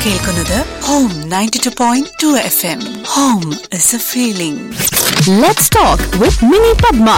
കേൾക്കുന്നത് home ninety two point two F M home is a feeling Let's talk with Mini Padma.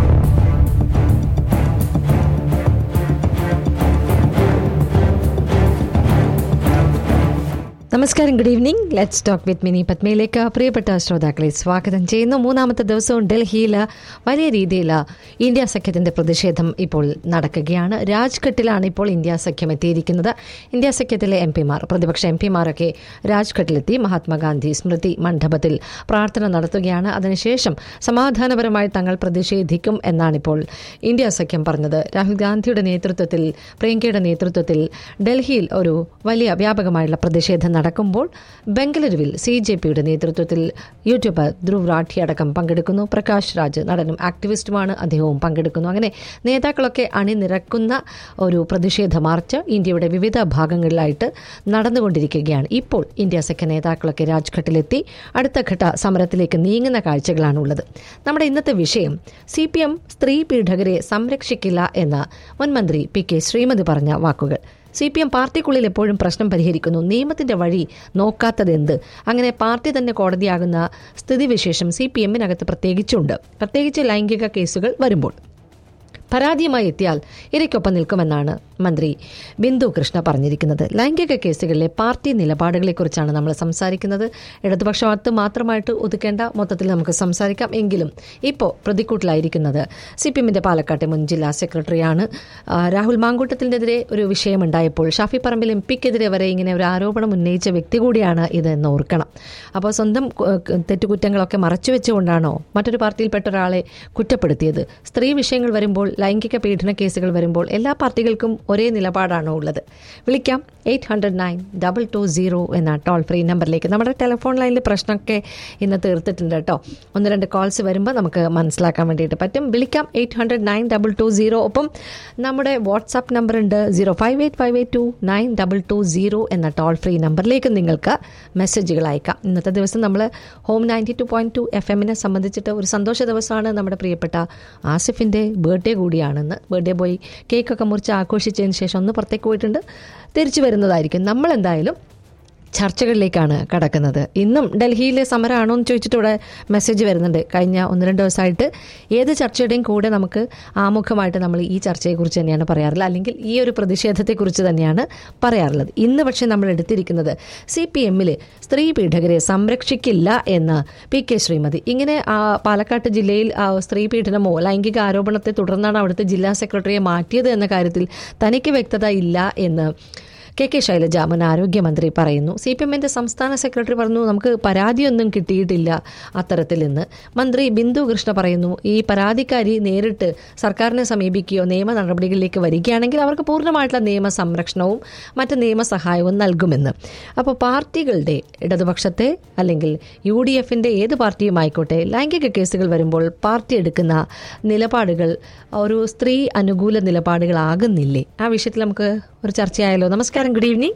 നമസ്കാരം good evening let's talk with Mini പത്മയിലേക്ക് പ്രിയപ്പെട്ട ശ്രോതാക്കളെ സ്വാഗതം ചെയ്യുന്നു മൂന്നാമത്തെ ദിവസവും ഡൽഹിയിൽ വലിയ രീതിയിൽ ഇന്ത്യ സഖ്യത്തിന്റെ പ്രതിഷേധം ഇപ്പോൾ നടക്കുകയാണ് രാജ്ഘട്ടിലാണ് ഇപ്പോൾ ഇന്ത്യ സഖ്യം എത്തിയിരിക്കുന്നത് ഇന്ത്യ സഖ്യത്തിലെ എം പിമാർ പ്രതിപക്ഷ എം പിമാരൊക്കെ രാജ്ഘട്ടിലെത്തി മഹാത്മാഗാന്ധി സ്മൃതി മണ്ഡപത്തിൽ പ്രാർത്ഥന നടത്തുകയാണ് അതിനുശേഷം സമാധാനപരമായി തങ്ങൾ പ്രതിഷേധിക്കും എന്നാണിപ്പോൾ ഇന്ത്യ സഖ്യം പറഞ്ഞത് രാഹുൽ ഗാന്ധിയുടെ നേതൃത്വത്തിൽ പ്രിയങ്കയുടെ നേതൃത്വത്തിൽ ഡൽഹിയിൽ ഒരു വലിയ വ്യാപകമായുള്ള പ്രതിഷേധം നടക്കുമ്പോൾ ബംഗളൂരുവിൽ സി ജെ പിയുടെ നേതൃത്വത്തിൽ യൂട്യൂബർ ധ്രുവ് റാഠി അടക്കം പങ്കെടുക്കുന്നു പ്രകാശ് രാജ് നടനും ആക്ടിവിസ്റ്റുമാണ് അദ്ദേഹവും പങ്കെടുക്കുന്നു അങ്ങനെ നേതാക്കളൊക്കെ അണിനിരക്കുന്ന ഒരു പ്രതിഷേധ മാർച്ച് ഇന്ത്യയുടെ വിവിധ ഭാഗങ്ങളിലായിട്ട് നടന്നുകൊണ്ടിരിക്കുകയാണ് ഇപ്പോൾ ഇന്ത്യ സഖ്യ നേതാക്കളൊക്കെ രാജ്ഘട്ടിലെത്തി അടുത്ത ഘട്ട സമരത്തിലേക്ക് നീങ്ങുന്ന കാഴ്ചകളാണുള്ളത് നമ്മുടെ ഇന്നത്തെ വിഷയം സി പി എം സ്ത്രീ പീഡകരെ സംരക്ഷിക്കില്ല എന്ന മുൻമന്ത്രി പി കെ ശ്രീമതി പറഞ്ഞ വാക്കുകൾ സി പി എം പാർട്ടിക്കുള്ളിൽ എപ്പോഴും പ്രശ്നം പരിഹരിക്കുന്നു നിയമത്തിന്റെ വഴി നോക്കാത്തതെന്ത് അങ്ങനെ പാർട്ടി തന്നെ കോടതിയാകുന്ന സ്ഥിതിവിശേഷം സി പി എമ്മിനകത്ത് പ്രത്യേകിച്ചുണ്ട് പ്രത്യേകിച്ച് ലൈംഗിക കേസുകൾ വരുമ്പോൾ പരാതിയുമായി എത്തിയാൽ ഇരയ്ക്കൊപ്പം നിൽക്കുമെന്നാണ് മന്ത്രി ബിന്ദു കൃഷ്ണ പറഞ്ഞിരിക്കുന്നത് ലൈംഗിക കേസുകളിലെ പാർട്ടി നിലപാടുകളെക്കുറിച്ചാണ് നമ്മൾ സംസാരിക്കുന്നത് ഇടതുപക്ഷത്ത് മാത്രമായിട്ട് ഒതുക്കേണ്ട മൊത്തത്തിൽ നമുക്ക് സംസാരിക്കാം എങ്കിലും ഇപ്പോൾ പ്രതിക്കൂട്ടിലായിരിക്കുന്നത് സി പി എമ്മിന്റെ പാലക്കാട്ടെ മുൻ ജില്ലാ സെക്രട്ടറിയാണ് ആ, രാഹുൽ മാങ്കൂട്ടത്തിനെതിരെ ഒരു വിഷയമുണ്ടായപ്പോൾ ഷാഫി പറമ്പിൽ എം പിക്കെതിരെ വരെ ഇങ്ങനെ ഒരു ആരോപണം ഉന്നയിച്ച വ്യക്തി കൂടിയാണ് ഇതെന്ന് ഓർക്കണം അപ്പോൾ സ്വന്തം കു- ക- തെറ്റുകുറ്റങ്ങളൊക്കെ മറച്ചു വെച്ചുകൊണ്ടാണോ മറ്റൊരു പാർട്ടിയിൽപ്പെട്ട ഒരാളെ കുറ്റപ്പെടുത്തിയത് സ്ത്രീ വിഷയങ്ങൾ വരുമ്പോൾ ലൈംഗിക പീഡന കേസുകൾ വരുമ്പോൾ എല്ലാ പാർട്ടികൾക്കും ഒരേ നിലപാടാണോ ഉള്ളത് വിളിക്കാം eight hundred nine double two zero എന്ന ടോൾ ഫ്രീ നമ്പറിലേക്ക് നമ്മുടെ ടെലിഫോൺ ലൈനിൽ പ്രശ്നമൊക്കെ ഇന്ന് തീർത്തിട്ടുണ്ട് കേട്ടോ ഒന്ന് രണ്ട് കോൾസ് വരുമ്പോൾ നമുക്ക് മനസ്സിലാക്കാൻ വേണ്ടിയിട്ട് പറ്റും വിളിക്കാം eight hundred nine double two zero ഒപ്പം നമ്മുടെ വാട്സാപ്പ് നമ്പർ ഉണ്ട് zero five eight five eight two nine double two zero എന്ന ടോൾ ഫ്രീ നമ്പറിലേക്ക് നിങ്ങൾക്ക് മെസ്സേജുകൾ അയക്കാം ഇന്നത്തെ ദിവസം നമ്മൾ home ninety two point two F എമ്മിനെ സംബന്ധിച്ചിട്ട് ഒരു സന്തോഷ ദിവസമാണ് നമ്മുടെ പ്രിയപ്പെട്ട ആസിഫിൻ്റെ ബർത്ത്ഡേ കൂടിയാണെന്ന് ബർത്ത്ഡേ ബോയ് കേക്കൊക്കെ മുറിച്ച് ആഘോഷിച്ചതിന് ശേഷം ഒന്ന് പുറത്തേക്ക് പോയിട്ടുണ്ട് തിരിച്ചു വരുന്നതായിരിക്കും നമ്മൾ എന്തായാലും ചർച്ചകളിലേക്കാണ് കടക്കുന്നത് ഇന്നും ഡൽഹിയിലെ സമരമാണോ എന്ന് ചോദിച്ചിട്ട് ഇവിടെ മെസ്സേജ് വരുന്നുണ്ട് കഴിഞ്ഞ ഒന്ന് രണ്ട് ദിവസമായിട്ട് ഏത് ചർച്ചയുടെയും കൂടെ നമുക്ക് ആമുഖമായിട്ട് നമ്മൾ ഈ ചർച്ചയെക്കുറിച്ച് തന്നെയാണ് പറയാറുള്ളത് അല്ലെങ്കിൽ ഈ ഒരു പ്രതിഷേധത്തെക്കുറിച്ച് തന്നെയാണ് പറയാറുള്ളത് ഇന്ന് പക്ഷേ നമ്മൾ എടുത്തിരിക്കുന്നത് സി പി എമ്മിൽ സ്ത്രീ പീഡകരെ സംരക്ഷിക്കില്ല എന്ന് പി കെ ശ്രീമതി ഇങ്ങനെ ആ, പാലക്കാട് ജില്ലയിൽ ആ, സ്ത്രീ പീഡനമോ ലൈംഗിക ആരോപണത്തെ തുടർന്നാണ് അവിടുത്തെ ജില്ലാ സെക്രട്ടറിയെ മാറ്റിയത് എന്ന കാര്യത്തിൽ തനിക്ക് വ്യക്തത ഇല്ല എന്ന് കെ കെ ശൈലജ മുൻ ആരോഗ്യമന്ത്രി പറയുന്നു സി പി എമ്മിന്റെ സംസ്ഥാന സെക്രട്ടറി പറഞ്ഞു നമുക്ക് പരാതിയൊന്നും കിട്ടിയിട്ടില്ല അത്തരത്തിൽ നിന്ന് മന്ത്രി ബിന്ദു കൃഷ്ണ പറയുന്നു ഈ പരാതിക്കാരി നേരിട്ട് സർക്കാരിനെ സമീപിക്കുകയോ നിയമ നടപടികളിലേക്ക് വരികയാണെങ്കിൽ അവർക്ക് പൂർണ്ണമായിട്ടുള്ള നിയമ സംരക്ഷണവും മറ്റ് നിയമസഹായവും നൽകുമെന്ന് അപ്പോൾ പാർട്ടികളുടെ ഇടതുപക്ഷത്തെ അല്ലെങ്കിൽ യു ഡി എഫിന്റെ ഏത് പാർട്ടിയും ആയിക്കോട്ടെ ലൈംഗിക കേസുകൾ വരുമ്പോൾ പാർട്ടി എടുക്കുന്ന നിലപാടുകൾ ഒരു സ്ത്രീ അനുകൂല നിലപാടുകളാകുന്നില്ലേ ആ വിഷയത്തിൽ നമുക്ക് ഒരു ചർച്ചയായല്ലോ നമസ്കാരം ഗുഡ് ഈവനിങ്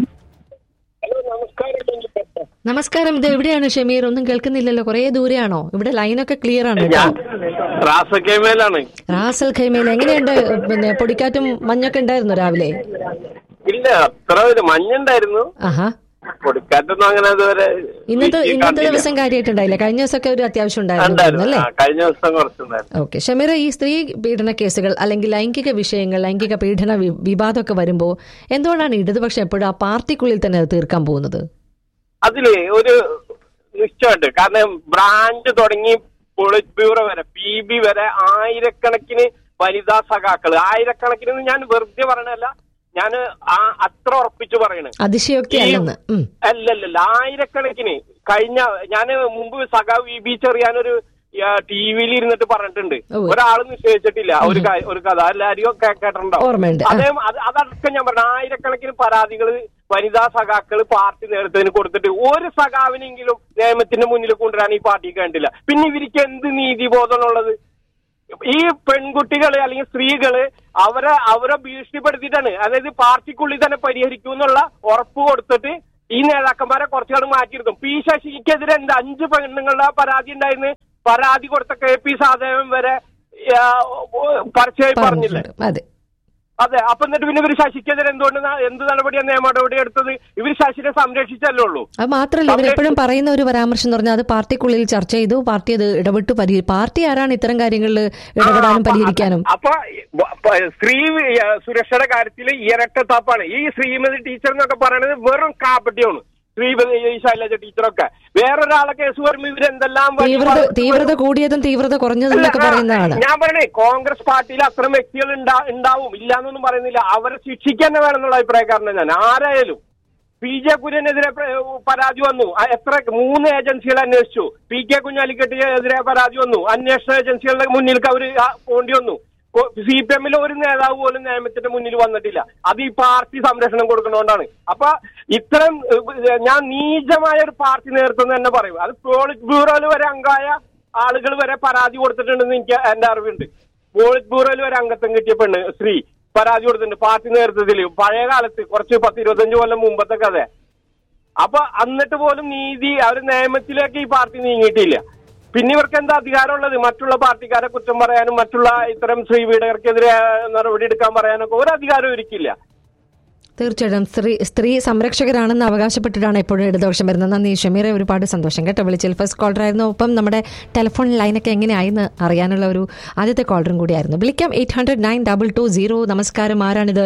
ഹലോ നമസ്കാരം കുഞ്ഞിപ്പേട്ട. നമസ്കാരം ഇത് എവിടെയാണ് ഷമീർ ഒന്നും കേൾക്കുന്നില്ലല്ലോ കുറേ ദൂരെയാണോ ഇവിടെ ലൈനൊക്കെ ക്ലിയർ ആണ് കേട്ടോ ഞാൻ റാസക്കേമേലാണ് റാസൽ ഖൈമയിൽ എങ്ങനെയുണ്ട് പിന്നെ പൊടിക്കാറ്റും മഞ്ഞൊക്കെ ഉണ്ടായിരുന്നു രാവിലെ ഇല്ല അത്ര ഒരു മഞ്ഞുണ്ടായിരുന്നു ആഹാ കൊടുക്കാറ്റൊന്നും അങ്ങനെ അതുവരെ ഇന്നത്തെ വീട്ടിൽ ഇന്നത്തെ കണ്ടില്ല. ദിവസം കാര്യമായിട്ടുണ്ടായില്ലേ കഴിഞ്ഞ ദിവസമൊക്കെ ഒരു അത്യാവശ്യം ഉണ്ടായിരുന്നു ഉണ്ടായിരുന്നു അല്ലേ ആ, കഴിഞ്ഞ ദിവസം കുറച്ചുണ്ടായിരുന്നു ഓക്കെ ഷമീർ ഈ സ്ത്രീ പീഡന കേസുകൾ അല്ലെങ്കിൽ ലൈംഗിക വിഷയങ്ങൾ ലൈംഗിക പീഡന വി- വിവാദമൊക്കെ വരുമ്പോൾ എന്തുകൊണ്ടാണ് ഇടതുപക്ഷം എപ്പോഴും ആ പാർട്ടിക്കുള്ളിൽ തന്നെ അത് തീർക്കാൻ പോകുന്നത് അതില് ഒരു നിശ്ചയമുണ്ട് കാരണം ബ്രാഞ്ച് തുടങ്ങി പൊളിറ്റ് ബ്യൂറോ വരെ പി ബി വരെ ആയിരക്കണക്കിന് വനിതാ സഖാക്കള് ആയിരക്കണക്കിന് ഞാൻ വെറുതെ പറയണല്ല ഞാൻ ആ അത്ര ഉറപ്പിച്ചു പറയണേ അതിശയോക്തി അല്ലെന്ന് ഉം. അല്ലല്ലല്ല ആയിരക്കണക്കിന് കഴിഞ്ഞ ഞാൻ മുമ്പ് സഖാവ് വി ബി ചെറിയാനൊരു ടി വിയിൽ ഇരുന്നിട്ട് പറഞ്ഞിട്ടുണ്ട് ഉവ്വ്. ഒരാൾ നിശ്ചയിച്ചിട്ടില്ല ഒരു കാ- ഒരു കഥ എല്ലാരും കേ- കേട്ടിട്ടുണ്ടാവും ഓർമ്മയുണ്ട്. ആ. അദ്ദേഹം അത് അതടക്കം ഞാൻ പറഞ്ഞു ആയിരക്കണക്കിന് പരാതികൾ വനിതാ സഖാക്കൾ പാർട്ടി നേതൃത്വത്തിന് കൊടുത്തിട്ട് ഒരു സഖാവിനെങ്കിലും നിയമത്തിന്റെ മുന്നിൽ കൊണ്ടുവരാൻ ഈ പാർട്ടിക്ക് കണ്ടില്ല പിന്നെ ഇവർക്ക് എന്ത് നീതിബോധമുള്ളത് ഈ പെൺകുട്ടികള് അല്ലെങ്കിൽ സ്ത്രീകള് അവരെ അവരെ ഭീഷണിപ്പെടുത്തിയിട്ടാണ് അതായത് പാർട്ടിക്കുള്ളിൽ തന്നെ പരിഹരിക്കും എന്നുള്ള ഉറപ്പ് കൊടുത്തിട്ട് ഈ നേതാക്കന്മാരെ കുറച്ചുകൂടെ മാറ്റിയെടുക്കും പി ശശിക്കെതിരെ എന്താ അഞ്ച് പെണ്ണുങ്ങളുടെ പരാതി ഉണ്ടായിരുന്നു പരാതി കൊടുത്ത കെ പി സാധവൻ വരെ ആ, പരസ്യമായി പറഞ്ഞില്ലേ പറഞ്ഞിട്ടുണ്ട് അതെ അതെ അപ്പൊ എന്നിട്ട് പിന്നെ ഇവർ ശശിക്കെതിരെ എന്തുകൊണ്ട് ന- എന്ത് നടപടിയാണ് നിയമ നടപടി എടുത്തത് ഇവർ ശശിനെ സംരക്ഷിച്ചല്ലേ ഉള്ളൂ അത് മാത്രമല്ല ഇവരെപ്പോഴും പറയുന്ന ഒരു പരാമർശം എന്ന് പറഞ്ഞാൽ അത് പാർട്ടിക്കുള്ളിൽ ചർച്ച ചെയ്തു പാർട്ടി അത് ഇടപെട്ടു പരി പാർട്ടി ആരാണ് ഇത്തരം കാര്യങ്ങളിൽ ഇടപെടാനും ആ, പരിഹരിക്കാനും അപ്പൊ വ- പ- സ്ത്രീ ഏ, സുരക്ഷയുടെ കാര്യത്തിൽ ഇരട്ടത്താപ്പാണ് ഈ ശ്രീമതി ടീച്ചർ എന്നൊക്കെ പറയുന്നത് വെറും കാപ്പട്ടിയാണ് ശ്രീമതി ഈ ശൈലജ ടീച്ചറൊക്കെ വേറൊരാളെ കേസ് വരുമ്പോ ഇവരെന്തെല്ലാം വഴി തീവ്രത വളർത്തി തീവ്രത കൂടിയതും തീവ്രത കുറഞ്ഞതും എന്നൊക്കെ അല്ല, ആ, പറയുന്നതാണ് ഞാൻ പറയണേ കോൺഗ്രസ് പാർട്ടിയിൽ അത്തരം വ്യക്തികൾ ഉണ്ടാ- ഉണ്ടാവും ഇല്ലാന്നൊന്നും പറയുന്നില്ല അവരെ ശിക്ഷിക്കാൻ തന്നെ വേണമെന്നുള്ള അഭിപ്രായക്കാരനാണ് ഞാൻ ആരായാലും പി ജെ കുര്യനെതിരെ പ്ര- പരാതി വന്നു ആ, എത്ര മൂന്ന് ഏജൻസികൾ അന്വേഷിച്ചു പി കെ കുഞ്ഞാലിക്കെട്ടിനെതിരെ പരാതി വന്നു അന്വേഷണ ഏജൻസികളുടെ മുന്നിലേക്ക് അവർ പോണ്ടി വന്നു സി പി എമ്മിലെ ഒരു നേതാവ് പോലും നിയമത്തിന്റെ മുന്നിൽ വന്നിട്ടില്ല അത് ഈ പാർട്ടി സംരക്ഷണം കൊടുക്കുന്നതുകൊണ്ടാണ് അപ്പൊ ഇത്തരം ഏഹ്, ഞാൻ നീചമായ ഒരു പാർട്ടി നേതൃത്വം എന്ന് തന്നെ പറയും അത് പോളിറ്റ് ബ്യൂറോയിൽ വരെ അംഗമായ ആളുകൾ വരെ പരാതി കൊടുത്തിട്ടുണ്ടെന്ന് എനിക്ക് എന്റെ അറിവുണ്ട് പോളിറ്റ് ബ്യൂറോയിൽ വരെ അംഗത്വം കിട്ടിയ പെണ്ണ് സ്ത്രീ പരാതി കൊടുത്തിട്ടുണ്ട് പാർട്ടി നേതൃത്വത്തിൽ പഴയ കാലത്ത് കുറച്ച് പത്ത് ഇരുപത്തഞ്ച് കൊല്ലം മുമ്പത്തെ കഥ അപ്പൊ എന്നിട്ട് പോലും നീതി അവർ നിയമത്തിലേക്ക് ഈ പാർട്ടി നീങ്ങിയിട്ടില്ല പിന്നെ ഇവർക്ക് എന്താ അധികാരമുള്ളത് മറ്റുള്ള പാർട്ടിക്കാരെ കുറ്റം പറയാനും മറ്റുള്ള ഇത്തരം ശ്രീവീടകർക്കെതിരെ നടപടി എടുക്കാൻ പറയാനൊക്കെ ഒരു അധികാരവും ഇരിക്കില്ല തീർച്ചയായിട്ടും സ്ത്രീ സ്ത്രീ സംരക്ഷകരാണെന്ന് അവകാശപ്പെട്ടിട്ടാണ് എപ്പോഴും ഇടതുപക്ഷം വരുന്നത് നന്ദി ഷമീറെ ഒരുപാട് സന്തോഷം കേട്ടോ വിളിച്ചിൽ ഫസ്റ്റ് കോളർ ആയിരുന്നു ഒപ്പം നമ്മുടെ ടെലിഫോൺ ലൈനൊക്കെ എങ്ങനെയായെന്ന് അറിയാനുള്ള ഒരു ആദ്യത്തെ കോളറും കൂടിയായിരുന്നു വിളിക്കാം eight hundred nine double two zero നമസ്കാരം ആരാണിത്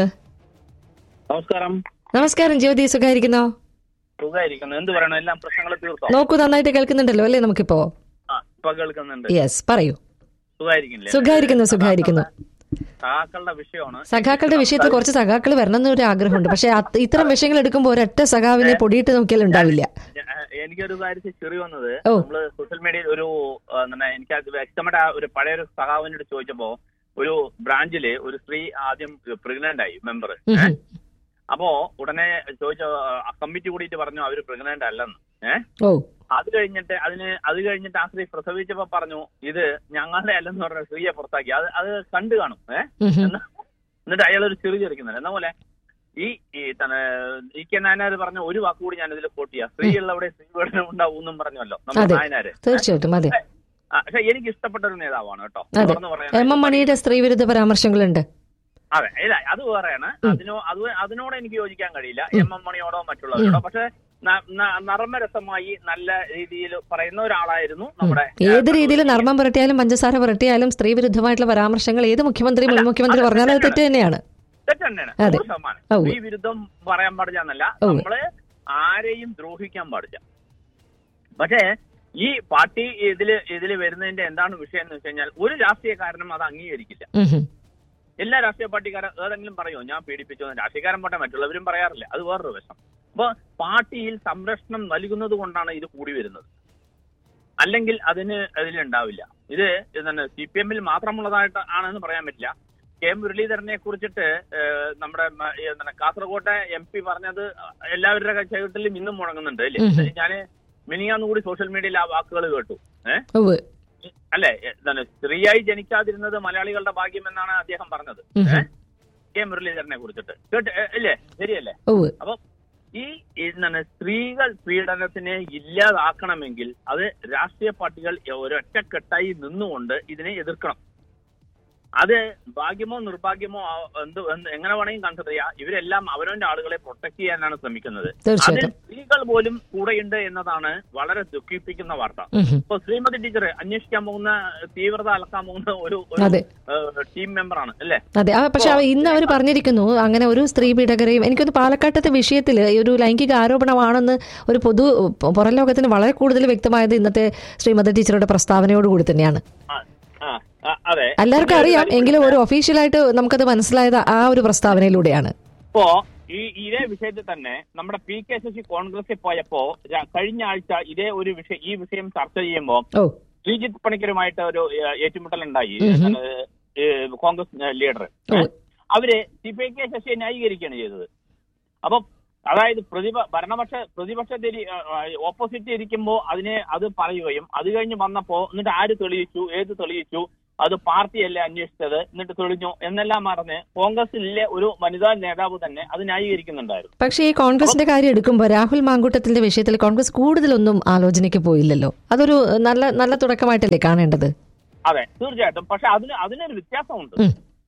നമസ്കാരം നമസ്കാരം ജ്യോതി സുഖായിരിക്കുന്നോ സുഖമായിരിക്കുന്നു എന്ത് പറയണം എല്ലാം പ്രശ്നങ്ങൾ തീർത്തോ നോക്കൂ നന്നായിട്ട് കേൾക്കുന്നുണ്ടല്ലോ അല്ലേ നമുക്കിപ്പോ ആ ഇപ്പൊ കേൾക്കുന്നുണ്ട് യെസ് പറയൂ സുഖമായിരിക്കില്ലേ സുഖായിരിക്കുന്നു സുഖായിരിക്കുന്നു സഹാക്കളുടെ വിഷയമാണ് സഖാക്കളുടെ വിഷയത്തിൽ കുറച്ച് സഖാക്കൾ വരണം എന്നൊരു ആഗ്രഹമുണ്ട് പക്ഷെ അത് ഇത്തരം വിഷയങ്ങൾ എടുക്കുമ്പോൾ ഒരൊറ്റ സഖാവിനെ പൊടിയിട്ട് നോക്കിയാൽ ഉണ്ടാവില്ല ഞാ- എനിക്കൊരു കാര്യത്തിൽ ചെറി വന്നത് ഓ. നമ്മള് സോഷ്യൽ മീഡിയയിൽ ഒരു ആ, എന്താണ് എനിക്ക് അത് വ്യക്തമായിട്ട് ആ ഒരു പഴയ ഒരു സഹാവിനോട് ചോദിച്ചപ്പോ ഒരു ബ്രാഞ്ചില് ഒരു സ്ത്രീ ആദ്യം പ്രഗ്നന്റ് ആയി മെമ്പർ ഉം ഉം. അപ്പോ ഉടനെ ചോദിച്ച കമ്മിറ്റി കൂടിയിട്ട് പറഞ്ഞു അവര് പ്രഗ്നന്റ് അല്ലെന്ന് ഏഹ് ഓ അത് കഴിഞ്ഞിട്ട് അതിന് അത് കഴിഞ്ഞിട്ട് ആ സ്ത്രീ പ്രസവിച്ചപ്പോ പറഞ്ഞു ഇത് ഞങ്ങളുടെ അല്ലെന്ന് പറഞ്ഞ സ്ത്രീയെ പുറത്താക്കി അത് അത് കണ്ടു കാണും ഏഹ് ഉം ഉം. എന്നാ- എന്നിട്ട് അയാൾ ഒരു ചെറിയ ചെറിക്കുന്നുണ്ട് എന്ന പോലെ ഈ ഈ തന്നെ ഈ കെ നായനാര് പറഞ്ഞ ഒരു വാക്ക് കൂടി ഞാൻ ഇതിൽ കോട്ട് ചെയ്യാം സ്ത്രീയുള്ളവിടെ സ്ത്രീ പീഡനം ഉണ്ടാവും എന്നും പറഞ്ഞല്ലോ നമ്മുടെ അതെ. നായനാര് തീർച്ചയായിട്ടും അതെ ആ, പക്ഷെ എനിക്ക് ഇഷ്ടപ്പെട്ട ഒരു നേതാവാണ് കേട്ടോ അതെ തുറന്ന് പറയാൻ എം എം മണിയുടെ സ്ത്രീവിരുദ്ധ പരാമർശങ്ങളുണ്ട് അതെ ഇല്ല അത് വേറെയാണ് അതിനോ അത് അതിനോട് എനിക്ക് യോജിക്കാൻ കഴിയില്ല എം എം മണിയോടോ മറ്റുള്ളവരോടോ പക്ഷെ ന- ന- നർമ്മരസമായി നല്ല രീതിയിൽ പറയുന്ന ഒരാളായിരുന്നു നമ്മുടെ ഏത് രീതിയിൽ നർമ്മം പുരട്ടിയാലും പഞ്ചസാര പുരട്ടിയാലും സ്ത്രീ വിരുദ്ധമായിട്ടുള്ള പരാമർശങ്ങൾ ഏത് മുഖ്യമന്ത്രി മുൻ മുഖ്യമന്ത്രി പറഞ്ഞാലും അത് തെറ്റ് തന്നെയാണ് തെറ്റ് തന്നെയാണ് അതെ. നൂറ് ശതമാനം ഓ. ഈ വിരുദ്ധം പറയാൻ പാടില്ല എന്നല്ല ഓ. നമ്മള് ആരെയും ദ്രോഹിക്കാൻ പാടില്ല പക്ഷേ ഈ പാർട്ടി ഇതില് ഇതില് വരുന്നതിന്റെ എന്താണ് വിഷയം എന്ന് വെച്ച് കഴിഞ്ഞാൽ ഒരു രാഷ്ട്രീയക്കാരനും അത് അംഗീകരിക്കില്ല ഉം ഉം. എല്ലാ രാഷ്ട്രീയ പാർട്ടിക്കാരും ഏതെങ്കിലും പറയുമോ ഞാൻ പീഡിപ്പിച്ചു എന്ന് രാഷ്ട്രീയക്കാരൻ പോട്ടെ മറ്റുള്ളവരും പറയാറില്ല അത് വേറൊരു വശം അപ്പൊ പാർട്ടിയിൽ സംരക്ഷണം നൽകുന്നത് കൊണ്ടാണ് ഇത് കൂടി വരുന്നത് അല്ലെങ്കിൽ അതിന് അതിലുണ്ടാവില്ല ഇത് എന്താണ് സി പി എമ്മിൽ മാത്രമുള്ളതായിട്ട് ആണെന്ന് പറയാൻ പറ്റില്ല കെ മുരളീധരനെ കുറിച്ചിട്ട് ഏഹ്, നമ്മുടെ മ- ഈ എന്താണ് കാസർകോട്ടെ എം പി പറഞ്ഞത് എല്ലാവരുടെ ചെവിട്ടിലും ഇന്നും മുഴങ്ങുന്നുണ്ട് ഉം. അല്ലേ ഞാന് മിനിയാന്ന് കൂടി സോഷ്യൽ മീഡിയയിൽ ആ വാക്കുകൾ കേട്ടു ഏഹ് ഉവ്വ്. അല്ലെ എന്താണ് സ്ത്രീയായി ജനിക്കാതിരുന്നത് മലയാളികളുടെ ഭാഗ്യം എന്നാണ് അദ്ദേഹം പറഞ്ഞത് ഉം ഏ? കെ മുരളീധരനെ കുറിച്ചിട്ട് കേട്ട് ഏ, ഇല്ലേ ശരിയല്ലേ ഉവ്വ്. അപ്പൊ ഈ എന്താണ് സ്ത്രീകൾ പീഡനത്തിനെ ഇല്ലാതാക്കണമെങ്കിൽ അത് രാഷ്ട്രീയ പാർട്ടികൾ ഒരൊറ്റക്കെട്ടായി നിന്നുകൊണ്ട് ഇതിനെ എതിർക്കണം അത് ഭാഗ്യമോ നിർഭാഗ്യമോ ആ- എന്ത് എന്ത് എങ്ങനെ വേണമെങ്കിൽ കൺസിഡർ ചെയ്യാം ഇവരെല്ലാം അവനവന്റെ ആളുകളെ പ്രൊട്ടക്ട് ചെയ്യാനാണ് ശ്രമിക്കുന്നത് അതിൽ തീർച്ചയായിട്ടും സ്ത്രീകൾ പോലും കൂടെയുണ്ട് എന്നതാണ് വളരെ ദുഃഖിപ്പിക്കുന്ന വാർത്ത ഉം ഉം. ഇപ്പൊ ശ്രീമതി ടീച്ചർ അന്വേഷിക്കാൻ പോകുന്ന തീവ്രത അളക്കാൻ പോകുന്ന ഒരു ഒരു, അതെ. ഏഹ്, ടീം മെമ്പറാണ് അല്ലേ അതെ ആ, പക്ഷെ അവ- ഇന്ന് അവർ പറഞ്ഞിരിക്കുന്നു അങ്ങനെ ഒരു സ്ത്രീ പീഡകരെയും എനിക്കൊന്ന് പാലക്കാട്ടത്തെ വിഷയത്തിൽ ഒരു ലൈംഗിക ആരോപണമാണെന്ന് ഒരു പൊതു പുറം ലോകത്തിന് വളരെ കൂടുതൽ വ്യക്തമായത് ഇന്നത്തെ ശ്രീമതി ടീച്ചറുടെ പ്രസ്താവനയോടുകൂടി തന്നെയാണ് ആ, ആ, ആ, അതെ എല്ലാവർക്കും അറിയാം എങ്കിലും ഒരു ഒഫീഷ്യലായിട്ട് നമുക്കത് മനസ്സിലായത് ആ ഒരു പ്രസ്താവനയിലൂടെയാണ് ഇപ്പോ ഈ ഇതേ വിഷയത്തിൽ തന്നെ നമ്മുടെ പി കെ ശശി കോൺഗ്രസിൽ പോയപ്പോ ര- കഴിഞ്ഞ ആഴ്ച ഇതേ ഒരു വിഷയം ഈ വിഷയം ചർച്ച ചെയ്യുമ്പോൾ ഓ ശ്രീജിത്ത് പണിക്കരുമായിട്ട് ഒരു ഏഹ്, ഏറ്റുമുട്ടൽ ഉണ്ടായി ഉം ഹും. ഏഹ്, ഏഹ്, കോൺഗ്രസ് ലീഡർ ഓ അവര് സി പി കെ ശശിയെ ന്യായീകരിക്കുകയാണ് ചെയ്തത് അപ്പം അതായത് പ്രതിപ ഭരണപക്ഷ പ്രതിപക്ഷത്തിൽ ഓപ്പോസിറ്റ് ഇരിക്കുമ്പോൾ അതിനെ അത് പറയുകയും അത് കഴിഞ്ഞ് വന്നപ്പോ എന്നിട്ട് ആര് തെളിയിച്ചു ഏത് തെളിയിച്ചു അത് പാർട്ടിയല്ലേ അന്വേഷിച്ചത് എന്നിട്ട് തെളിഞ്ഞു എന്നെല്ലാം പറഞ്ഞ് കോൺഗ്രസിലെ ഒരു വനിതാ നേതാവ് തന്നെ അത് ന്യായീകരിക്കുന്നുണ്ടായിരുന്നു പക്ഷേ ഈ കോൺഗ്രസിന്റെ കാര്യം എടുക്കുമ്പോൾ രാഹുൽ മാങ്കൂട്ടത്തിന്റെ വിഷയത്തിൽ കോൺഗ്രസ് കൂടുതലൊന്നും ആലോചനയ്ക്ക് പോയില്ലല്ലോ അതൊരു നല്ല നല്ല തുടക്കമായിട്ടല്ലേ കാണേണ്ടത് അതെ തീർച്ചയായിട്ടും പക്ഷെ അതിന് അതിനൊരു വ്യത്യാസമുണ്ട് ഉം.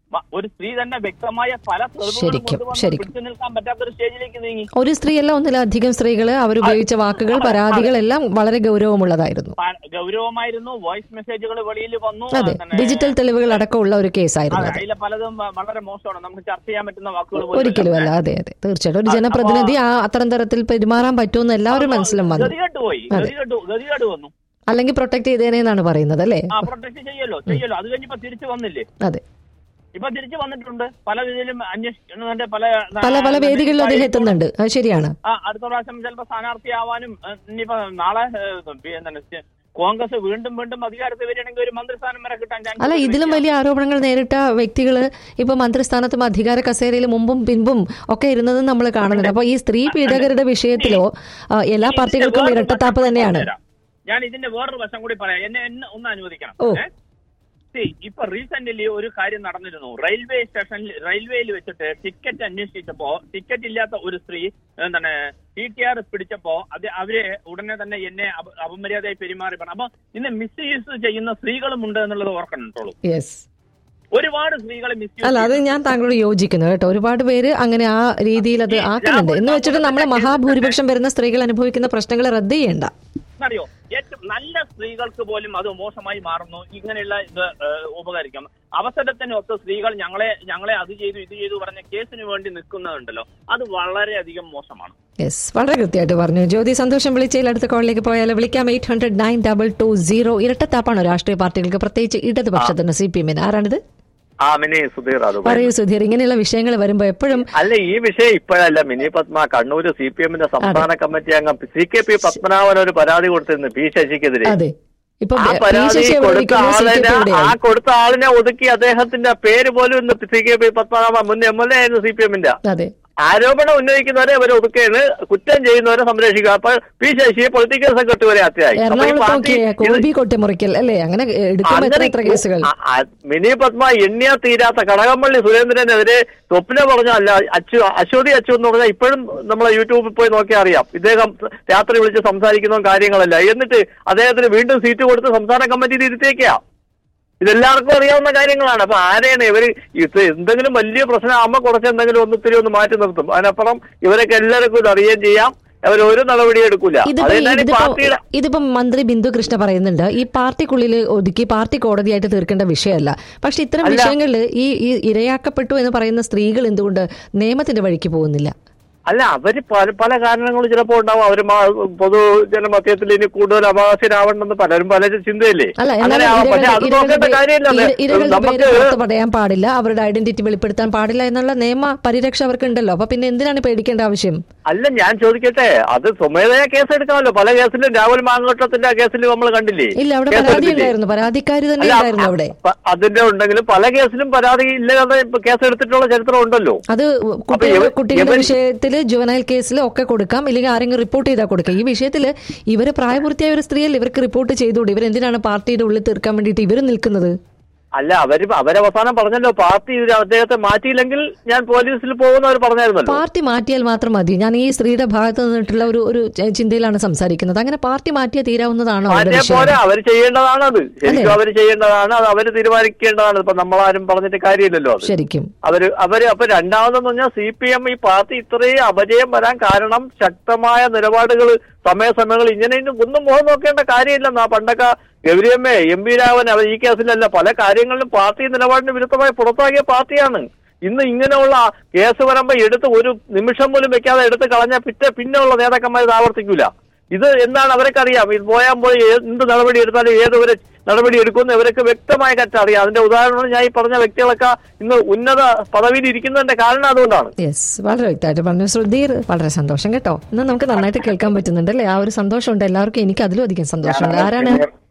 മ- ഒരു സ്ത്രീ തന്നെ വ്യക്തമായ പല തെളിവുകളും ശരിക്കും, കൊണ്ടുവന്ന് ശരിക്കും. പിടിച്ചു നിൽക്കാൻ പറ്റാത്ത ഒരു സ്റ്റേജിലേക്ക് നീങ്ങി ഒരു സ്ത്രീയല്ല ഒന്നിലധികം സ്ത്രീകള് അവരുപയോഗിച്ച വാക്കുകൾ പരാതികളെല്ലാം വളരെ ഗൗരവമുള്ളതായിരുന്നു പ- ഗൗരവമായിരുന്നു വോയിസ് മെസ്സേജുകൾ വെളിയിൽ വന്നു അതെ തന്നെ- ഡിജിറ്റൽ തെളിവുകൾ അടക്കമുള്ള ഒരു കേസായിരുന്നു അതെ അത് അതിലെ പലതും വ- വളരെ മോശമാണ് നമുക്ക് ചർച്ച ചെയ്യാൻ പറ്റുന്ന വാക്കുകൾ പോലും ഒരിക്കലും ഇല്ല. അല്ല അതെ അതെ തീർച്ചയായിട്ടും ഒരു ജനപ്രതിനിധി ആ അത്തരം തരത്തിൽ പെരുമാറാൻ പറ്റുമെന്ന് എല്ലാവരും മനസ്സിലും വന്നു ഗതികെട്ട് പോയി ഗതികെട്ട് ഗതികേട് വന്നു അല്ലെങ്കിൽ പ്രൊട്ടക്ട് ചെയ്തേനെന്നാണ് പറയുന്നത് അല്ലേ ആ പ്രൊട്ടക്ട് ചെയ്യല്ലോ ചെയ്യല്ലോ അത് കഴിഞ്ഞപ്പോ തിരിച്ചു വന്നില്ലേ അതെ ഇപ്പൊ തിരിച്ചു വന്നിട്ടുണ്ട് പല രീതിയിലും അന്വേഷിക്കുന്നുണ്ട് പല പല പല വേദികളിലും അദ്ദേഹം എത്തുന്നുണ്ട് അത് ശരിയാണ് ആ അടുത്ത പ്രാവശ്യം ചിലപ്പോ സ്ഥാനാർത്ഥിയാവാനും ഏഹ്, ഇനിയിപ്പോ നാളെ ഏഹ്, പി- എന്താണ് സ്റ്റേ- കോൺഗ്രസ് വീണ്ടും വീണ്ടും അധികാരത്തിൽ വരികയാണെങ്കിൽ ഒരു മന്ത്രിസ്ഥാനം വരെ കിട്ടാൻ chance അല്ല ഉണ്ട്. ഇതിലും വലിയ ആരോപണങ്ങൾ നേരിട്ട വ്യക്തികള് ഇപ്പൊ മന്ത്രിസ്ഥാനത്തും അധികാര കസേരയിൽ മുമ്പും പിൻപും ഒക്കെ ഇരുന്നത് നമ്മൾ കാണുന്നുണ്ട് അപ്പൊ ഈ സ്ത്രീ പീഡകരുടെ വിഷയത്തിലോ ആ, എല്ലാ ഇതിന്റെ പാർട്ടികൾക്കും വേറൊരു ഇരട്ടത്താപ്പ് വശം തന്നെയാണ് പറഞ്ഞുതരാം. ഞാൻ ഇതിന്റെ വേറൊരു വശം കൂടി പറയാം എന്നെ എന്നെ ഒന്ന് അനുവദിക്കണം ഓ. ഏ? See, ഇപ്പൊ റീസെന്റ്ലി ഒരു കാര്യം നടന്നിരുന്നു റെയിൽവേ സ്റ്റേഷനിൽ റെയിൽവേയിൽ വെച്ചിട്ട് ടിക്കറ്റ് അന്വേഷിച്ചപ്പോ ടിക്കറ്റ് ഇല്ലാത്ത ഒരു സ്ത്രീ എന്താണ് ടി ടി ആർ പിടിച്ചപ്പോ അത് അവര് ഉടനെ തന്നെ എന്നെ അപ- അപമര്യാദയായി പെരുമാറി പറഞ്ഞു അപ്പൊ ഇന്ന് മിസ്യൂസ് ചെയ്യുന്ന സ്ത്രീകളും ഉണ്ട് എന്നുള്ളത് ഓർക്കണോളൂ യെസ് ഒരുപാട് സ്ത്രീകൾ അല്ല അത് മിസ്യൂസ് ഞാൻ താങ്കളോട് യോജിക്കുന്നു കേട്ടോ ഒരുപാട് പേര് അങ്ങനെ ആ രീതിയിൽ അത് ആക്കുന്നുണ്ട് എന്ന് വെച്ചിട്ട് നമ്മളെ മഹാഭൂരിപക്ഷം വരുന്ന സ്ത്രീകൾ അനുഭവിക്കുന്ന പ്രശ്നങ്ങൾ റദ്ദ് ചെയ്യണ്ട അറിയോ ഏറ്റവും നല്ല സ്ത്രീകൾക്ക് പോലും അത് മോശമായി മാറുന്നു ഇങ്ങനെയുള്ള ഇത് ഏഹ്, ഉപകരിക്കും അവസരത്തിനൊത്ത് സ്ത്രീകൾ ഞങ്ങളെ ഞങ്ങളെ അത് ചെയ്തു ഇത് ചെയ്തു പറഞ്ഞ കേസിന് വേണ്ടി നിൽക്കുന്നതുണ്ടല്ലോ അത് വളരെയധികം മോശമാണ് യെസ് വളരെ കൃത്യമായിട്ട് പറഞ്ഞു ജ്യോതി സന്തോഷം വിളിച്ചതിൽ അടുത്ത കോളിലേക്ക് പോയാൽ വിളിക്കാം eight hundred nine double two zero ഇരട്ടത്താപ്പാണോ രാഷ്ട്രീയ പാർട്ടികൾക്ക് പ്രത്യേകിച്ച് ഇടതുപക്ഷത്തിന് സി പി എമ്മിന് ആരാണിത് ആ മിനി സുധീർ അത് പറയൂ സുധീർ ഇങ്ങനെയുള്ള വിഷയങ്ങൾ വരുമ്പോ എപ്പോഴും അല്ല ഈ വിഷയം ഇപ്പോഴല്ല മിനി പത്മ കണ്ണൂര് സി പി എമ്മിന്റെ സംസ്ഥാന കമ്മിറ്റി അംഗം സി കെ പി പത്മനാഭൻ ഒരു പരാതി കൊടുത്തിരുന്നു പി ശശിക്കെതിരെ അതെ ഇപ്പൊ ആ പി. പരാതി ശശി എവിടെ കൊടുത്ത ഇരിക്കുന്നു? സി. കെ. ആളിനെ പി. ആ എവിടെയായി? കൊടുത്ത ആളിനെ ഒതുക്കി അദ്ദേഹത്തിന്റെ പേര് പോലും ഇന്ന് സി കെ പി പത്മനാഭൻ മുൻ എം എൽ എ ആയിരുന്നു സി പി എമ്മിന്റെ അതെ ആരോപണം ഉന്നയിക്കുന്നവരെ അവർ ഒതുക്കുകയാണ് കുറ്റം ചെയ്യുന്നവരെ സംരക്ഷിക്കുക അപ്പോൾ പി ശശി പൊളിറ്റിക്കൽ സെക്രട്ടറി വരെ അത്യായി അപ്പൊ ഈ എറണാകുളത്ത് പാർട്ടി നോക്കിയേ ഇത് കോബി കൊട്ടിമുറിക്കൽ അല്ലേ അങ്ങനെ എടുക്കുമ്പോ എത്ര അങ്ങനെ എത്ര കേസുകൾ ആ, ആ, മിനി പത്മ എണ്ണിയാ തീരാത്ത കടകംപള്ളി സുരേന്ദ്രനെതിരെ സ്വപ്ന പറഞ്ഞല്ല അച്ചു അശ്വതി അച്ചു എന്ന് പറഞ്ഞാൽ ഇപ്പോഴും നമ്മളെ യൂട്യൂബിൽ പോയി നോക്കിയാൽ അറിയാം ഇദ്ദേഹം രാത്രി വിളിച്ച് സംസാരിക്കുന്ന കാര്യങ്ങളല്ല എന്നിട്ട് അദ്ദേഹത്തിന് വീണ്ടും സീറ്റ് കൊടുത്ത് സംസ്ഥാന കമ്മിറ്റിയിൽ ഇരുത്തിയേക്കാ ഇതെല്ലാവർക്കും അറിയാവുന്ന കാര്യങ്ങളാണ് അപ്പൊ ആരെയാണ് ഇവര് ഇത് എന്തെങ്കിലും വലിയ പ്രശ്നമാകുമ്പോൾ കുറച്ച് എന്തെങ്കിലും ഒന്ന് ഇത്തിരി ഒന്ന് മാറ്റി നിർത്തും അതിനപ്പുറം ഇവരൊക്കെ എല്ലാവർക്കും ഇത് അറിയുകയും ചെയ്യാം അവർ ഒരു നടപടി എടുക്കൂല ഇതിപ്പോ അതുതന്നെയാണ് ഈ ഇതിപ്പോ പാർട്ടിയുടെ ഇതിപ്പം മന്ത്രി ബിന്ദു കൃഷ്ണ പറയുന്നുണ്ട് ഈ പാർട്ടിക്കുള്ളിൽ ഒതുക്കി പാർട്ടി കോടതിയായിട്ട് തീർക്കേണ്ട വിഷയമല്ല പക്ഷെ ഇത്തരം അല്ല. വിഷയങ്ങളിൽ ഈ ഈ ഇരയാക്കപ്പെട്ടു എന്ന് പറയുന്ന സ്ത്രീകൾ എന്തുകൊണ്ട് നിയമത്തിന്റെ വഴിക്ക് പോകുന്നില്ല അല്ല അവര് പല പല കാരണങ്ങൾ ചിലപ്പോ ഉണ്ടാവും അവര് മാ- പൊതുജനമധ്യത്തിൽ ഇനി കൂടുതൽ അവകാശരാവണമെന്ന് പലരും പല ചിന്തയില്ലേ അല്ല അങ്ങനെ എന്നാലും ആവാം. പക്ഷെ ഇരകളുടെ- അത് ഇരകളുടെ നോക്കേണ്ട പേ- കാര്യമില്ല ഇര- ഇരകളുടെ പേര് നമുക്ക് പുറത്ത് പറയാൻ പാടില്ല അവരുടെ ഐഡന്റിറ്റി വെളിപ്പെടുത്താൻ പാടില്ല എന്നുള്ള നിയമ പരിരക്ഷ അവർക്ക് ഉണ്ടല്ലോ അപ്പൊ പിന്നെ എന്തിനാണ് പേടിക്കേണ്ട ആവശ്യം അല്ല ഞാൻ ചോദിക്കട്ടെ അത് സ്വമേധയാ കേസ് എടുക്കാമല്ലോ പല കേസിലും രാഹുൽ മാങ്കോട്ടത്തിന്റെ കേസിൽ നമ്മൾ കണ്ടില്ലേ ഇല്ല അവിടെ കേസ് പരാതി എടുത്തില്ലേ? ഉണ്ടായിരുന്നു പരാതിക്കാരി തന്നെ അല്ല, ഉണ്ടായിരുന്നു അവിടെ പ- അതിന്റെ ഉണ്ടെങ്കിലും പല കേസിലും പരാതി ഇല്ലാതെ ഇപ്പൊ കേസ് എടുത്തിട്ടുള്ള ചരിത്രം ഉണ്ടല്ലോ അത് കുട്ടികളുടെ ഇവ- കുട്ടികളുടെ ഇവൻ- വിഷയത്തിൽ ജുവനൈൽ കേസിൽ ഒക്കെ കൊടുക്കാം ഇല്ലെങ്കിൽ ആരെങ്കിലും റിപ്പോർട്ട് ചെയ്താൽ കൊടുക്കാം ഈ വിഷയത്തിൽ ഇവര് പ്രായപൂർത്തിയായ ഒരു സ്ത്രീയല്ലേ ഇവർക്ക് റിപ്പോർട്ട് ചെയ്തുകൂടി ഇവരെന്തിനാണ് പാർട്ടിയുടെ ഉള്ളിൽ തീർക്കാൻ വേണ്ടിയിട്ട് ഇവർ നിൽക്കുന്നത് അല്ല അവര് അവരവസാനം പറഞ്ഞല്ലോ പാർട്ടി ഇത് അദ്ദേഹത്തെ മാറ്റിയില്ലെങ്കിൽ ഞാൻ പോലീസിൽ പോകുന്ന അവർ പറഞ്ഞായിരുന്നല്ലോ പാർട്ടി മാറ്റിയാൽ മാത്രം മതി ഞാൻ ഈ സ്ത്രീയുടെ ഭാഗത്ത് നിന്നിട്ടുള്ള ഒരു ഒരു ച- ചിന്തയിലാണ് സംസാരിക്കുന്നത് അങ്ങനെ പാർട്ടി മാറ്റിയാൽ തീരാവുന്നതാണോ അവരുടെ മാറ്റിയ വിഷയം പോലെ അവർ ചെയ്യേണ്ടതാണ് അത് ശരിക്കും അല്ലേ? അവർ ചെയ്യേണ്ടതാണ് അത് അവർ തീരുമാനിക്കേണ്ടതാണ് ഇപ്പൊ നമ്മളാരും പറഞ്ഞിട്ട് കാര്യമില്ലല്ലോ അത് ശരിക്കും അവര് അവര് അപ്പൊ രണ്ടാമതെന്ന് പറഞ്ഞാൽ സി പി എം ഈ പാർട്ടി ഇത്രയും അപജയം വരാൻ കാരണം ശക്തമായ നിലപാടുകൾ സമയസമയങ്ങൾ ഇങ്ങനെ ഇനി ഒന്നും മുഖം നോക്കേണ്ട കാര്യമില്ലെന്നാ പണ്ടൊക്കെ ഗൗരിയമ്മേ എം പി രാഘവൻ അവർ ഈ കേസിലല്ല പല കാര്യങ്ങളിലും പാർട്ടി നിലപാടിന് വിരുദ്ധമായി പുറത്താക്കിയ പാർട്ടിയാണ് ഇന്ന് ഇങ്ങനെയുള്ള കേസ് വരുമ്പോ എടുത്ത് ഒരു നിമിഷം പോലും വെക്കാതെ എടുത്ത് കളഞ്ഞാൽ പിറ്റേ പിന്നെ ഉള്ള നേതാക്കന്മാർ ഇത് ആവർത്തിക്കൂല ഇത് എന്താണ് അവരൊക്കെ അറിയാം ഇത് പോയാൻ പോയി ഏ- എന്ത് നടപടി എടുത്താലും ഏതൊരു നടപടി എടുക്കുമെന്ന് ഇവരൊക്കെ വ്യക്തമായ കറ്റ് അറിയാം അതിന്റെ ഉദാഹരണം ഞാൻ ഈ പറഞ്ഞ വ്യക്തികളൊക്കെ ഇന്ന് ഉന്നത പദവിയിൽ ഇരിക്കുന്നതിന്റെ കാരണം അതുകൊണ്ടാണ് യെസ് വളരെ വ്യക്തമായിട്ട് പറഞ്ഞു ശ്രുതിർ വളരെ സന്തോഷം കേട്ടോ ഇന്ന് നമുക്ക് നന്നായിട്ട് കേൾക്കാൻ പറ്റുന്നുണ്ട് അല്ലേ ആ ഒരു സന്തോഷമുണ്ട് എല്ലാവർക്കും എനിക്ക് അതിലും അധികം സന്തോഷമുണ്ട് ആരാണ്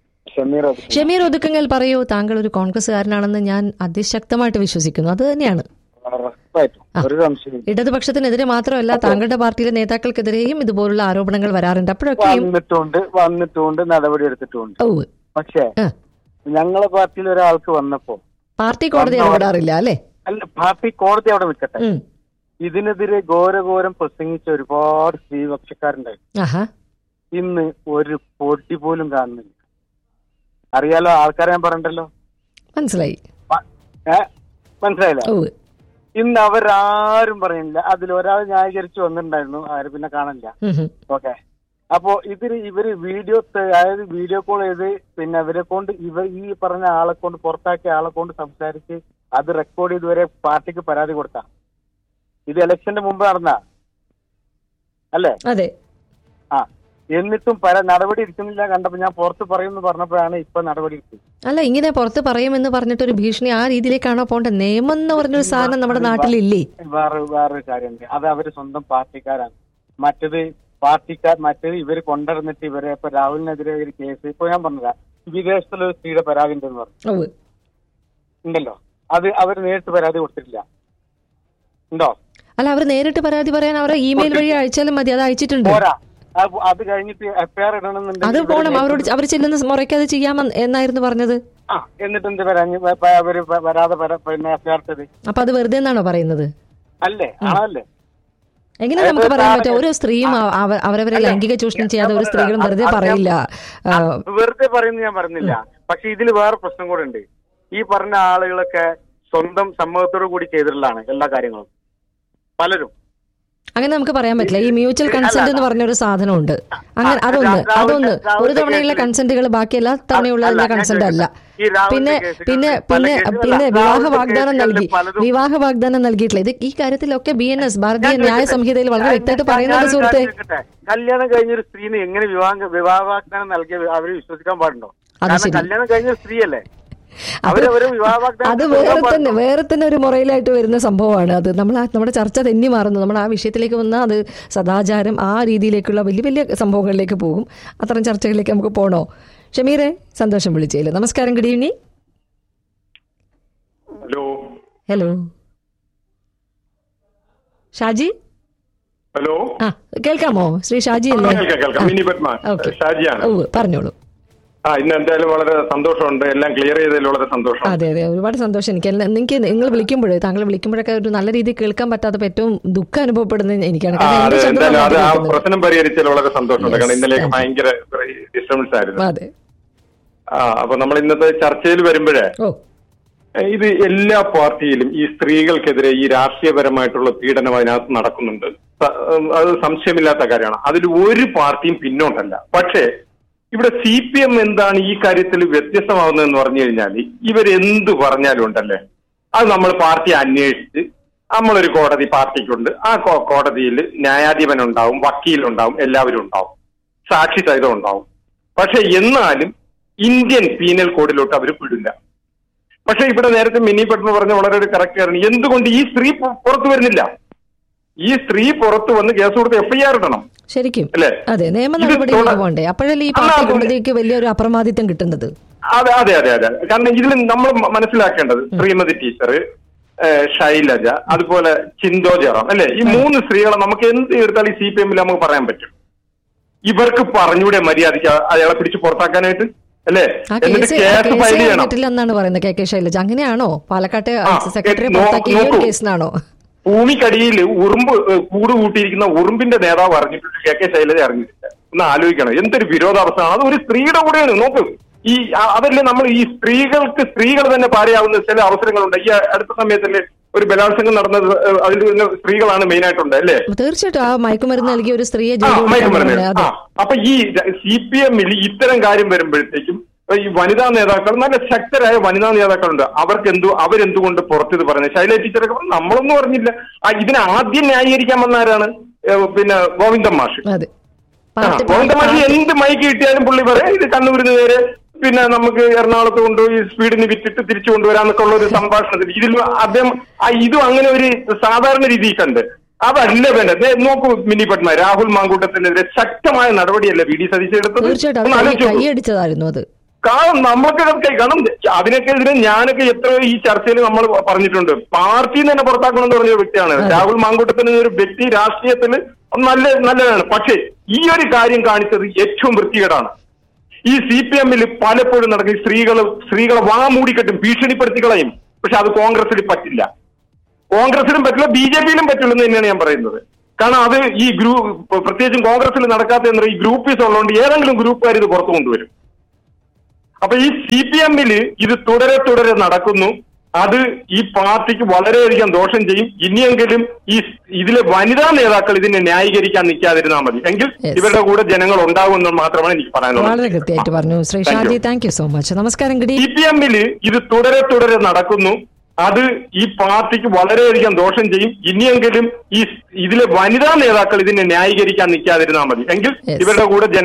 ഷമീർ ഒതുക്കങ്ങൾ പറയൂ താങ്കൾ ഒരു കോൺഗ്രസ്സുകാരനാണെന്ന് ഞാൻ അതിശക്തമായിട്ട് വിശ്വസിക്കുന്നു അത് തന്നെയാണ് ഉറപ്പായിട്ടും ഒരു സംശയം ഇടതുപക്ഷത്തിനെതിരെ മാത്രമല്ല താങ്കളുടെ പാർട്ടിയിലെ നേതാക്കൾക്കെതിരെയും ഇതുപോലുള്ള ആരോപണങ്ങൾ വരാറുണ്ട് അപ്പോഴൊക്കെയും വന്നിട്ടുണ്ട് വന്നിട്ടുണ്ട് നടപടി എടുത്തിട്ടുണ്ട് ഓ പക്ഷേ ആ, ഞങ്ങളെ പാർട്ടിയിൽ ഒരാൾക്ക് വന്നപ്പോ പാർട്ടി കോടതി ഇടപെടാറില്ല അല്ലേ അല്ല പാർട്ടി കോടതി അവിടെ നിൽക്കട്ടെ ഉം. ഇതിനെതിരെ ഘോരഘോരം പ്രസംഗിച്ച ഒരുപാട് സ്ത്രീപക്ഷക്കാരുണ്ടായി ആഹാ ഇന്ന് ഒരു പൊടി പോലും കാണുന്നില്ല അറിയാലോ ആൾക്കാരെ ഞാൻ പറയണ്ടല്ലോ മനസ്സിലായി പ- ഏ മനസ്സിലായില്ല ഓ ഇന്ന് അവരാരും പറയുന്നില്ല അതിൽ ഒരാൾ ന്യായീകരിച്ചു വന്നിട്ടുണ്ടായിരുന്നു ആര് പിന്നെ കാണില്ല ഉം, ഉം. ഓക്കെ അപ്പോ ഇതിന് ഇവര് വീഡിയോ ത- അതായത് വീഡിയോ കോൾ ചെയ്ത് പിന്നെ ഇവരെ കൊണ്ട് ഇവർ ഈ പറഞ്ഞ ആളെ കൊണ്ട് പുറത്താക്കിയ ആളെ കൊണ്ട് സംസാരിച്ച് അത് റെക്കോർഡ് ചെയ്ത് വരെ പാർട്ടിക്ക് പരാതി കൊടുത്ത ഇത് ഇലക്ഷന്റെ മുമ്പ് നടന്ന അല്ലേ അതെ ആ എന്നിട്ടും പല നടപടി എടുക്കുന്നില്ല കണ്ടപ്പോ ഞാൻ പുറത്ത് പറയുമെന്ന് പറഞ്ഞപ്പോഴാണ് ഇപ്പൊ നടപടി എടുത്തത് അല്ല ഇങ്ങനെ പുറത്ത് പറയുമെന്ന് പറഞ്ഞിട്ട് ഒരു ഭീഷണി ആ രീതിയിലേക്കാണോ പോണ്ട നിയമം എന്ന് പറഞ്ഞൊരു സാധനം നമ്മുടെ നാട്ടിലില്ലേ വേറെ വേറൊരു കാര്യമുണ്ട് അത് അവര് സ്വന്തം പാർട്ടിക്കാരാണ് മറ്റത് പാർട്ടിക്കാർ മറ്റേത് ഇവര് കൊണ്ടുവന്നിട്ട് ഇവരെ ഇപ്പൊ രാഹുലിനെതിരെ ഒരു കേസ് ഇപ്പൊ ഞാൻ പറഞ്ഞതാ വിദേശത്തുള്ള ഒരു സ്ത്രീയുടെ പരാതി ഉണ്ടെന്ന് പറഞ്ഞു ഓ ഉണ്ടല്ലോ അത് അവർ നേരിട്ട് പരാതി കൊടുത്തിട്ടില്ല ഉണ്ടോ അല്ല അവർ നേരിട്ട് പരാതി പറയാൻ അവരെ ഇമെയിൽ വഴി അയച്ചാലും മതി അത് അയച്ചിട്ടുണ്ട് പോരാ അത് അത് കഴിഞ്ഞിട്ട് എഫ്ഐആർ അത് ഇടണമെന്നുണ്ടെങ്കിൽ ഇവര് പോണം അവരോട് നേരിട്ട് അവർ ചെല്ലുന്ന മുറയ്ക്ക് അത് ചെയ്യാമെന്ന് എന്നായിരുന്നു പറഞ്ഞത് ആ എന്നിട്ട് എന്ത് വരാഞ്ഞ് അവര് വരാതെ വര- പിന്നെ എഫ്ഐആർ ഇട്ടത് അപ്പൊ അത് വെറുതെ എന്നാണോ പറയുന്നത് അല്ലേ ആണല്ലേ എങ്ങനെ നമുക്ക് പറയാൻ പറ്റും ഒരു സ്ത്രീയും അവ- അവ- അവരവരെ ലൈംഗിക ചൂഷണം ചെയ്യാതെ ഒരു സ്ത്രീകളും വെറുതെ പറയില്ല ആ, വെറുതെ പറയുന്നത് ഞാൻ പറഞ്ഞില്ല പക്ഷെ ഇതിൽ വേറെ പ്രശ്നം കൂടെ ഉണ്ട് ഈ പറഞ്ഞ ആളുകളൊക്കെ സ്വന്തം സമ്മതത്തോടു കൂടി ചെയ്തിട്ടുള്ളതാണ് എല്ലാ കാര്യങ്ങളും പലരും അങ്ങനെ നമുക്ക് പറയാൻ പറ്റില്ല ഈ മ്യൂച്വൽ കൺസെന്റ് എന്ന് പറഞ്ഞ ഒരു സാധനമുണ്ട് അങ്ങനെ അതൊന്ന് രാഹുൽ- അതൊന്ന് രാഹുൽ ഒരു തവണയുള്ള കേസിൽ- കൺസെന്റുകൾ ബാക്കി എല്ലാ തവണയുള്ള അല്ല, ഞാൻ കൺസെന്റ് അല്ല ഈ രാഹുലിന്റെ പിന്നെ കേസുകളിൽ പിന്നെ പല പിന്നെ കേസുകളിൽ പിന്നെ രാഹുലിന്റെ വിവാഹ വാഗ്ദാനം കേസുകളിൽ നൽകി പലതും- വിവാഹ വാഗ്ദാനം നൽകിയിട്ടില്ല ഇത് ഈ കാര്യത്തിലൊക്കെ ബി എൻ എസ് ഭാരതീയ ഞാൻ ന്യായ ചോദിക്കട്ടെ? സംഹിതയിൽ വളരെ ഞാൻ- വ്യക്തമായിട്ട് ഞാൻ- പറയുന്നത് ഞാനൊരു സുഹൃത്തെ കാര്യം ചോദിക്കട്ടെ? കല്യാണം കഴിഞ്ഞ ഒരു സ്ത്രീനെ എങ്ങനെ വിവാഹ വിവാഹ വാഗ്ദാനം നൽകിയ അവര് വിശ്വസിക്കാൻ പാടുണ്ടോ അത് കാരണം ശരി. കല്യാണം കഴിഞ്ഞ ഒരു സ്ത്രീയല്ലേ അത് അവര് ഒരു വിവാഹ വാഗ്ദാനം അത് കൊടുക്കാൻ വേറെ തന്നെ പാടുണ്ടോ? വേറെ തന്നെ ഒരു മുറയിലായിട്ട് വരുന്ന സംഭവമാണ് അത് നമ്മൾ ആ- നമ്മുടെ ചർച്ച തെന്നി മാറുന്നു നമ്മൾ ആ വിഷയത്തിലേക്ക് വന്നാൽ അത് സദാചാരം ആ രീതിയിലേക്കുള്ള വലിയ വലിയ സംഭവങ്ങളിലേക്ക് പോകും അത്തരം ചർച്ചകളിലേക്ക് നമുക്ക് പോകണോ ഷമീറെ സന്തോഷം വിളിച്ചേല് നമസ്കാരം good evening hello hello Shaji hello ആ കേൾക്കാമോ ശ്രീ ഷാജി അല്ലേ കേൾക്കാം കേൾക്കാം മിനി പത്മ ഓക്കെ ഷാജിയാണ് ഓ പറഞ്ഞോളൂ ആ ഇന്ന് എന്തായാലും വളരെ സന്തോഷമുണ്ട് എല്ലാം ക്ലിയർ ചെയ്തതിൽ വളരെ സന്തോഷം അതെ അതെ ഒരുപാട് സന്തോഷം എനിക്ക് എല്ലാം- നിങ്ങൾക്ക് നിങ്ങൾ വിളിക്കുമ്പോഴേ താങ്കൾ വിളിക്കുമ്പോഴൊക്കെ ഒരു നല്ല രീതിയിൽ കേൾക്കാൻ പറ്റാത്തപ്പോൾ ഏറ്റവും ദുഃഖം അനുഭവപ്പെടുന്നത് എനിക്കാണ് ആ കാരണം അതെ എന്റെ ശബ്ദം എന്തായാലും അത് ആ നന്നായിട്ട് കേൾക്കുന്നത്. പ്രശ്നം പരിഹരിച്ചതിൽ വളരെ സന്തോഷമുണ്ട് കാരണം Yes, ഇന്നലെയൊക്കെ thank ഭയങ്കര ഡിസ്റ്റർബൻസ് ആയിരുന്നു അതെ ആ അപ്പൊ നമ്മൾ ഇന്നത്തെ ചർച്ചയിൽ വരുമ്പോഴേ ഓ ഇത് എല്ലാ പാർട്ടിയിലും ഈ സ്ത്രീകൾക്കെതിരെ ഈ രാഷ്ട്രീയപരമായിട്ടുള്ള പീഡനം അതിനകത്ത് നടക്കുന്നുണ്ട് സ- അത് സംശയമില്ലാത്ത കാര്യമാണ് അതിൽ ഒരു പാർട്ടിയും പിന്നോട്ടല്ല പക്ഷേ ഇവിടെ സി പി എം എന്താണ് ഈ കാര്യത്തിൽ വ്യത്യസ്തമാവുന്നതെന്ന് പറഞ്ഞു കഴിഞ്ഞാൽ ഇവരെന്ത് പറഞ്ഞാലും ഉണ്ടല്ലേ അത് നമ്മൾ പാർട്ടി അന്വേഷിച്ച് നമ്മളൊരു കോടതി പാർട്ടിക്കുണ്ട് ആ കോ- കോടതിയിൽ ന്യായാധിപൻ ഉണ്ടാവും വക്കീലുണ്ടാവും എല്ലാവരും ഉണ്ടാവും സാക്ഷി സഹിതം ഉണ്ടാവും പക്ഷെ എന്നാലും ഇന്ത്യൻ പീനൽ കോഡിലോട്ട് അവർ വിടില്ല പക്ഷെ ഇവിടെ നേരത്തെ മിനി പെട്ടെന്ന് പറഞ്ഞ വളരെ ഒരു കറക്റ്റ് ആയിരുന്നു എന്തുകൊണ്ട് ഈ സ്ത്രീ പു- പുറത്തു വരുന്നില്ല ഈ സ്ത്രീ പുറത്തു വന്ന് കേസ് കൊടുത്ത് എഫ്ഐആർ ഇടണം ശരിക്കും അല്ലേ? അതെ നിയമ ഇത് നടപടികൾ തുട- പോണ്ടേ അപ്പോഴല്ലേ ഈ അല്ല, പാർട്ടി അത് കോടതിക്ക് വലിയൊരു അപ്രമാദിത്വം കിട്ടുന്നത് അതെ അതെ അതെ അതെ കാരണം ഇതിൽ നമ്മൾ മ- മനസ്സിലാക്കേണ്ടത് ശ്രീമതി ടീച്ചർ ഷൈലജ അതുപോലെ ചിന്തോ ജെറോം അല്ലെ ഈ മൂന്ന് സ്ത്രീകളെ നമുക്ക് എന്ത് എടുത്താൽ ഈ സി പി എമ്മിൽ നമുക്ക് പറയാൻ പറ്റും ഇവർക്ക് പറഞ്ഞൂടെ മര്യാദയ്ക്ക് അ- അയാളെ പിടിച്ച് പുറത്താക്കാനായിട്ട് അല്ലേ ആ എന്നിട്ട് കേസ് ആ കേസ് കേസ് ഫയൽ ചെയ്യണം കഴിഞ്ഞിട്ടില്ല എന്നാണ് പറയുന്നത് കെ കെ ശൈലജ അങ്ങനെയാണോ പാലക്കാട്ടെ ആ, സെക്രട്ടറി നോ- പുറത്താക്കിയ ഈ ഒരു നോക്കൂ. കേസിനാണോ ഭൂമിക്കടിയിൽ ഉറുമ്പ് ഏഹ്, കൂട് കൂട്ടിയിരിക്കുന്ന ഉറുമ്പിന്റെ നേതാവ് അറിഞ്ഞിട്ടുണ്ട് കെ കെ ശൈലജ അറിഞ്ഞിട്ടില്ല ഒന്ന് ആലോചിക്കണം എന്തൊരു വിരോധാവസ്ഥയാണ് അത് ഒരു സ്ത്രീയുടെ കൂടെയാണ് നോക്ക് ഈ അ- അതല്ലേ നമ്മൾ ഈ സ്ത്രീകൾക്ക് സ്ത്രീകൾ തന്നെ പാരയാവുന്ന ചില അവസരങ്ങളുണ്ട് ഈ അടുത്ത സമയത്തല്ലേ ഒരു ബലാത്സംഗം നടന്നത് ഏഹ്, അതിൽ തന്നെ സ്ത്രീകളാണ് മെയിൻ ആയിട്ടുണ്ട് അല്ലേ തീർച്ചയായിട്ടും ആ മയക്കുമരുന്ന് നൽകിയ ഒരു സ്ത്രീയെ ആ, ജോലി മയക്കുമരുന്ന്. കൊടുക്കാൻ ആ, അതെ അപ്പൊ ഈ സി പി എമ്മിൽ ഇത്തരം കാര്യം വരുമ്പോഴത്തേക്കും ഈ വനിതാ നേതാക്കൾ നല്ല ശക്തരായ വനിതാ നേതാക്കളുണ്ട് അവർക്ക് എന്തു അവരെന്തുകൊണ്ട് പുറത്തിത് പറഞ്ഞത് ശൈല ടീച്ചറൊക്കെ പറഞ്ഞു, നമ്മളൊന്നും പറഞ്ഞില്ല ആ ഇതിനെ ആദ്യം ന്യായീകരിക്കാൻ വന്ന ആരാണ് ഏ, പിന്നെ ഗോവിന്ദൻ മാഷ് അതെ ആ, പാർട്ടി ഗോവിന്ദൻ മാഷ് പാർട്ടി- എന്ത് മൈക്ക് കിട്ടിയാലും പുള്ളി പറയാം ഇത് കണ്ണൂരിന് നേരെ പിന്നെ നമുക്ക് എറണാകുളത്ത് കൊണ്ടുപോയി സ്പീഡിന് വിറ്റിട്ട് തിരിച്ചു കൊണ്ടുവരാന്നൊക്കെ ഉള്ള ഒരു സംഭാഷണത്തിൽ ഇതിൽ അദ്ദേഹം ആ, ഇതും അങ്ങനെ ഒരു സാധാരണ രീതിയിൽ കണ്ട് അതല്ല വേണ്ടത് ദേ നോക്കൂ മിനി പത്മ രാഹുൽ മാങ്കൂട്ടത്തിനെതിരെ ശക്തമായ നടപടിയല്ല വി ഡി സതീശൻ എടുത്തത് തീർച്ചയായിട്ടും ഒന്ന് അത് ആലോചിച്ച് നോക്കൂ. കൈയടിച്ചതായിരുന്നു അത് കാരണം നമുക്കൊക്കെ കാരണം അതിനൊക്കെതിരെ ഞാനൊക്കെ എത്രയോ ഈ ചർച്ചയിൽ നമ്മൾ പറഞ്ഞിട്ടുണ്ട് പാർട്ടിയിൽ നിന്ന് തന്നെ പുറത്താക്കണം എന്ന് പറഞ്ഞ ഒരു വ്യക്തിയാണ് രാഹുൽ മാങ്കൂട്ടത്തിന് ഒരു വ്യക്തി രാഷ്ട്രീയത്തിൽ നല്ല നല്ലതാണ് പക്ഷേ ഈ ഒരു കാര്യം കാണിച്ചത് ഏറ്റവും വൃത്തികേടാണ് ഈ സി പി എമ്മിൽ പലപ്പോഴും നടക്കുന്ന ഈ സ്ത്രീകൾ സ്ത്രീകളെ വാ മൂടിക്കെട്ടും ഭീഷണിപ്പെടുത്തി കളയും പക്ഷെ അത് കോൺഗ്രസിൽ പറ്റില്ല കോൺഗ്രസിലും പറ്റില്ല ബി ജെ പിയിലും പറ്റില്ല എന്ന് തന്നെയാണ് ഞാൻ പറയുന്നത് കാരണം അത് ഈ ഗ്രൂപ്പ് പ്രത്യേകിച്ചും കോൺഗ്രസിൽ നടക്കാത്ത എന്താ ഈ ഗ്രൂപ്പീസ് ഉള്ളതുകൊണ്ട് ഏതെങ്കിലും ഗ്രൂപ്പുകാർ ഇത് പുറത്തു കൊണ്ടുവരും അപ്പൊ ഈ സി പി എമ്മില് ഇത് തുടരെ തുടരെ നടക്കുന്നു അത് ഈ പാർട്ടിക്ക് വളരെയധികം ദോഷം ചെയ്യും ഇനിയെങ്കിലും ഈ ഇതിലെ വനിതാ നേതാക്കൾ ഇതിനെ ന്യായീകരിക്കാൻ നിൽക്കാതിരുന്നാൽ മതി എങ്കിൽ Yes. ഇവരുടെ കൂടെ ജനങ്ങൾ ഉണ്ടാകുമെന്ന് മാത്രമാണ് എനിക്ക് പറയാനുള്ളത് വളരെ കൃത്യമായിട്ട് പറഞ്ഞു Shri Thank you. Shaji thank you so much നമസ്കാരം ഗുഡ് സി പി എമ്മില് ഇത് തുടരെ തുടരെ നടക്കുന്നു അത് ഈ പാർട്ടിക്ക് വളരെയധികം ദോഷം ചെയ്യും ഇനിയെങ്കിലും ഈ ഇതിലെ വനിതാ നേതാക്കൾ ഇതിനെ ന്യായീകരിക്കാൻ നിൽക്കാതിരുന്നാൽ മതി എങ്കിൽ Yes. ഇവരുടെ കൂടെ ജന